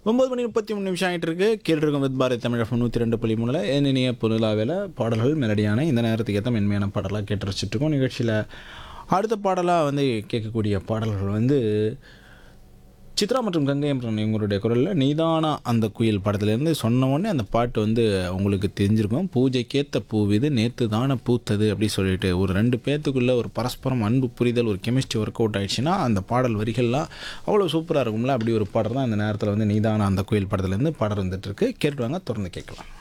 ஒம்பது மணி முப்பத்தி மூணு நிமிஷம் ஆகிட்டு இருக்கு கேட்டிருக்கோம் வித் பாரதி தமிழ் நூற்றி ரெண்டு புள்ளி மூணில் என்னிய புனிலாவில் பாடல்கள் மெலடியான இந்த நேரத்துக்கு ஏற்ற மென்மையான பாடலாக கேட்டு ரசிச்சுட்டு இருக்கோம் நிகழ்ச்சியில் அடுத்த பாடலாக வந்து கேட்கக்கூடிய பாடல்கள் வந்து சித்ரா மற்றும் கங்கை அமரன் இவங்களுடைய குரலில் நீதானா அந்த குயில் படத்துலேருந்து சொன்ன உடனே அந்த பாட்டு வந்து உங்களுக்கு தெரிஞ்சிருக்கும் பூஜைக்கேத்த பூவிது நேற்று தானே பூத்தது அப்படி சொல்லிட்டு ஒரு ரெண்டு பேர்த்துக்குள்ள ஒரு பரஸ்பரம் அன்பு புரிதல் ஒரு கெமிஸ்ட்ரி ஒர்க் அவுட் ஆயிடுச்சுன்னா அந்த பாடல் வரிகள்லாம் அவ்வளோ சூப்பராக இருக்கும்ல அப்படி ஒரு பாடல் தான் இந்த நேரத்தில் வந்து நீதானா அந்த குயில் படத்துலேருந்து பாடல் வந்துட்டு இருக்கு கேட்டுவாங்க தொடர்ந்து கேட்கலாம்